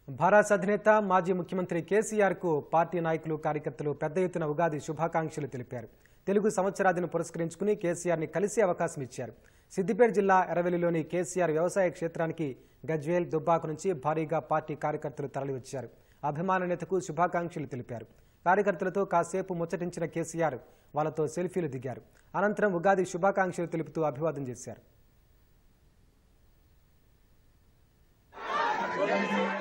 భారత్ అధినేత మాజీ ముఖ్యమంత్రి కేసీఆర్ కు పార్టీ నాయకులు కార్యకర్తలు పెద్ద ఎత్తున ఉగాది శుభాకాంక్షలు తెలిపారు తెలుగు సంవత్సరాదిని పురస్కరించుకుని కేసీఆర్ ని కలిసే అవకాశం ఇచ్చారు సిద్దిపేట జిల్లా ఎరవెల్లిలోని కేసీఆర్ వ్యవసాయ క్షేత్రానికి గజ్వేల్ దుబ్బాక నుంచి భారీగా పార్టీ కార్యకర్తలు తరలివచ్చారు అభిమాన నేతకు శుభాకాంక్షలు తెలిపారు కార్యకర్తలతో కాసేపు ముచ్చటించిన కేసీఆర్ వాళ్ళతో సెల్ఫీలు దిగారు అనంతరం ఉగాది శుభాకాంక్షలు తెలుపుతూ అభివాదం చేశారు